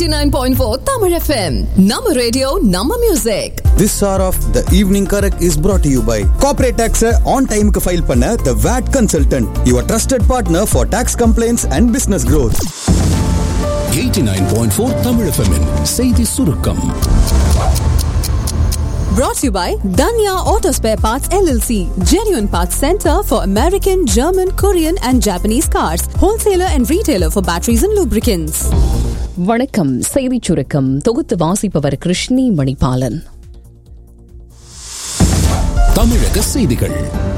89.4 Tamil FM. Nama radio, Nama music. This hour of the evening correct is brought to you by Corporate Tax on time க்கு file பண்ண The VAT Consultant, your trusted partner for tax complaints and business growth. 89.4 Tamil FM -இன் செய்தி சுருக்கம் Brought to you by Danya Auto Spare Parts LLC. Genuine Parts Center for American, German, Korean and Japanese cars. Wholesaler and retailer for batteries and lubricants. வணக்கம் செய்திச் சுருக்கம் தொகுத்து வாசிப்பவர் கிருஷ்ணி மணிபாலன் தமிழக செய்திகள்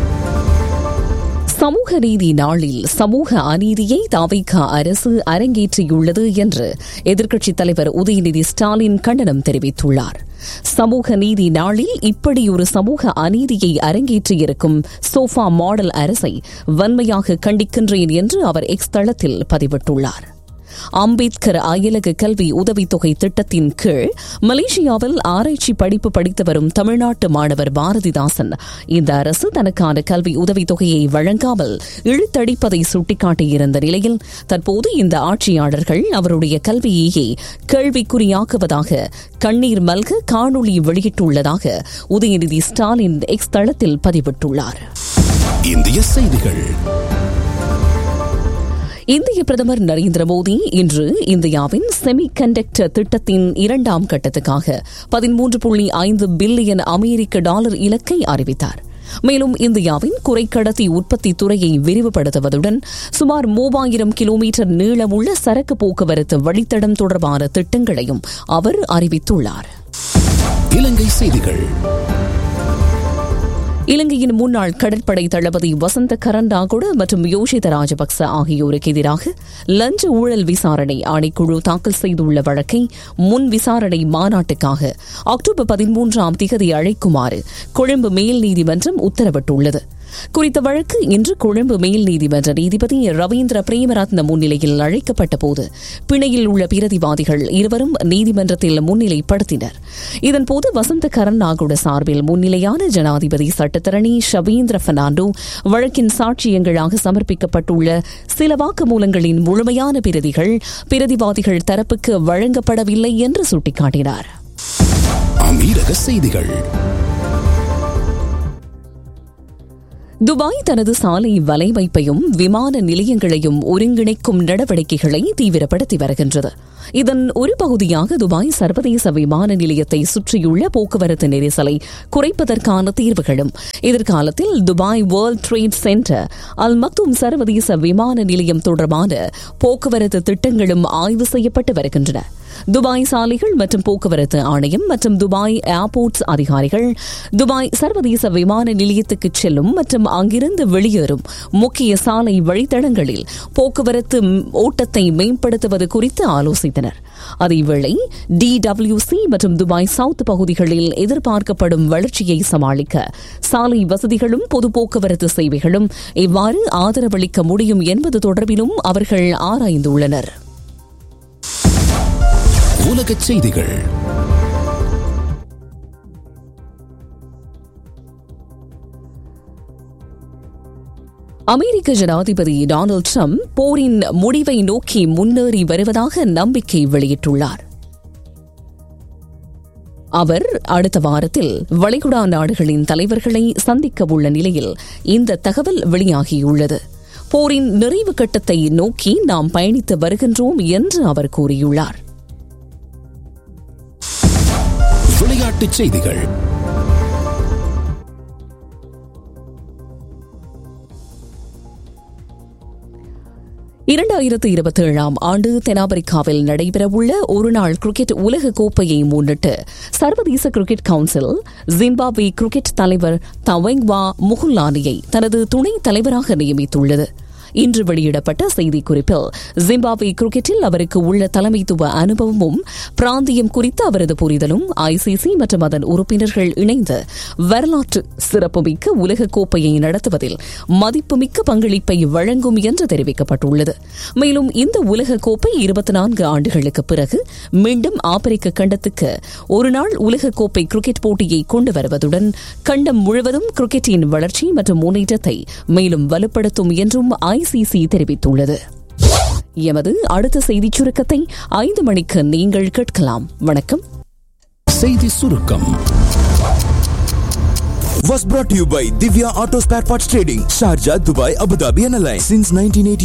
சமூக நீதி நாளில் சமூக அநீதியை தாவிக அரசு அரங்கேற்றியுள்ளது என்று எதிர்க்கட்சித் தலைவர் உதயநிதி ஸ்டாலின் கண்டனம் தெரிவித்துள்ளார் சமூக நீதி நாளில் இப்படியொரு சமூக அநீதியை அரங்கேற்றியிருக்கும் சோஃபா மாடல் அரசை வன்மையாக கண்டிக்கின்றேன் என்று அவர் எக்ஸ் தளத்தில் பதிவிட்டுள்ளார் அம்பேத்கர் அயலக கல்வி உதவித்தொகை திட்டத்தின் கீழ் மலேசியாவில் ஆராய்ச்சி படிப்பு படித்து வரும் தமிழ்நாட்டு மாணவர் பாரதிதாசன் இந்த அரசு தனக்கான கல்வி உதவித்தொகையை வழங்காமல் இழுத்தடிப்பதை சுட்டிக்காட்டியிருந்த நிலையில் தற்போது இந்த ஆட்சியாளர்கள் அவருடைய கல்வியையே கேள்விக்குறியாக்குவதாக கண்ணீர் மல்க காணொளி வெளியிட்டுள்ளதாக உதயநிதி ஸ்டாலின் எக்ஸ் தளத்தில் பதிவிட்டுள்ளார் இந்திய செய்திகள் இந்திய பிரதமர் நரேந்திர மோடி இன்று இந்தியாவின் செமி கண்டக்டர் திட்டத்தின் இரண்டாம் கட்டத்துக்காக பதிமூன்று புள்ளி ஐந்து பில்லியன் அமெரிக்க டாலர் இலக்கை அறிவித்தார் மேலும் இந்தியாவின் குறைக்கடத்தி உற்பத்தி துறையை விரிவுபடுத்துவதுடன் சுமார் மூவாயிரம் கிலோமீட்டர் நீளமுள்ள சரக்கு போக்குவரத்து வழித்தடம் தொடர்பான திட்டங்களையும் அவர் அறிவித்துள்ளார் இலங்கை செய்திகள் இலங்கையின் முன்னாள் கடற்படை தளபதி வசந்த கரண்டாகுட மற்றும் யோஷித ராஜபக்ச ஆகியோருக்கு எதிராக லஞ்ச ஊழல் விசாரணை ஆணைக்குழு தாக்கல் செய்துள்ள வழக்கை முன் விசாரணை மாநாட்டுக்காக அக்டோபர் பதிமூன்றாம் திகதி அழைக்குமாறு கொழும்பு மேல் நீதிமன்றம் உத்தரவிட்டுள்ளது குறித்த வழக்கு இன்று கொழும்பு மேல் நீதிமன்ற நீதிபதி ரவீந்திர பிரேமரத்ன முன்னிலையில் அழைக்கப்பட்ட போது பிணையில் உள்ள பிரதிவாதிகள் இருவரும் நீதிமன்றத்தில் முன்னிலைப்படுத்தினர் இதன்போது வசந்த கரண்ணாகுட சார்பில் முன்னிலையான ஜனாதிபதி சட்டத்தரணி ஷவீந்திர பெர்னாண்டோ வழக்கின் சாட்சியங்களாக சமர்ப்பிக்கப்பட்டுள்ள சில வாக்குமூலங்களின் முழுமையான பிரதிகள் பிரதிவாதிகள் தரப்புக்கு வழங்கப்படவில்லை என்று சுட்டிக்காட்டினார் அமீரக செய்திகள் துபாய் தனது சாலை வலைமைப்பையும் விமான நிலையங்களையும் ஒருங்கிணைக்கும் நடவடிக்கைகளை தீவிரப்படுத்தி வருகின்றது இதன் ஒரு பகுதியாக துபாய் சர்வதேச விமான நிலையத்தை சுற்றியுள்ள போக்குவரத்து நெரிசலை குறைப்பதற்கான தீர்வுகளும் எதிர்காலத்தில் Dubai world trade centre Al Maktoum சர்வதேச விமான நிலையம் தொடர்பான போக்குவரத்து திட்டங்களும் ஆய்வு செய்யப்பட்டு வருகின்றன துபாய் சாலைகள் மற்றும் போக்குவரத்து ஆணையம் மற்றும் துபாய் ஏர்போர்ட்ஸ் அதிகாரிகள் துபாய் சர்வதேச விமான நிலையத்துக்கு செல்லும் மற்றும் அங்கிருந்து வெளியேறும் முக்கிய சாலை வழித்தடங்களில் போக்குவரத்து ஓட்டத்தை மேம்படுத்துவது குறித்து ஆலோசித்தனர் அதேவேளை டிடபிள்யூசி மற்றும் துபாய் சவுத் பகுதிகளில் எதிர்பார்க்கப்படும் வளர்ச்சியை சமாளிக்க சாலை வசதிகளும் பொது போக்குவரத்து சேவைகளும் எவ்வாறு ஆதரவளிக்க முடியும் என்பது தொடர்பிலும் அவர்கள் ஆராய்ந்துள்ளனர் உலகச் செய்திகள் அமெரிக்க ஜனாதிபதி டொனால்டு ட்ரம்ப் போரின் முடிவை நோக்கி முன்னேறி வருவதாக நம்பிக்கை வெளியிட்டுள்ளார் அவர் அடுத்த வாரத்தில் வளைகுடா நாடுகளின் தலைவர்களை சந்திக்க உள்ள நிலையில் இந்த தகவல் வெளியாகியுள்ளது போரின் நிறைவு கட்டத்தை நோக்கி நாம் பயணித்து வருகின்றோம் என்று அவர் கூறியுள்ளார் விளையாட்டுச் செய்திகள் இரண்டாயிரத்து இருபத்தி ஏழாம் ஆண்டு தென்னாப்பிரிக்காவில் நடைபெறவுள்ள ஒருநாள் கிரிக்கெட் உலக கோப்பையை முன்னிட்டு சர்வதேச கிரிக்கெட் கவுன்சில் ஜிம்பாப்வே கிரிக்கெட் தலைவர் தவெங்வா முகுல்லானியை தனது துணைத் தலைவராக நியமித்துள்ளது இன்று வெளியிடப்பட்ட செய்திக்குறிப்பில் ஜிம்பாப்வே கிரிக்கெட்டில் அவருக்கு உள்ள தலைமைத்துவ அனுபவமும் பிராந்தியம் குறித்த அவரது புரிதலும் ஐசிசி மற்றும் அதன் உறுப்பினர்கள் இணைந்து வரலாற்று சிறப்புமிக்க உலக கோப்பையை நடத்துவதில் மதிப்புமிக்க பங்களிப்பை வழங்கும் என்று தெரிவிக்கப்பட்டுள்ளது மேலும் இந்த உலக கோப்பை இருபத்தி நான்கு ஆண்டுகளுக்கு பிறகு மீண்டும் ஆப்பிரிக்க கண்டத்துக்கு ஒருநாள் உலக கோப்பை கிரிக்கெட் போட்டியை கொண்டு வருவதுடன் கண்டம் முழுவதும் கிரிக்கெட்டின் வளர்ச்சி மற்றும் முன்னேற்றத்தை மேலும் வலுப்படுத்தும் என்றும் ஐசிசி தெரிவித்துள்ளது எமது அடுத்த செய்திச் சுருக்கத்தை ஐந்து மணிக்கு நீங்கள் கேட்கலாம் வணக்கம் செய்தி சுருக்கம் was brought to you by Divya Auto Spare Parts Trading, Sharjah, Dubai, Abu Dhabi and Alliance since 1980.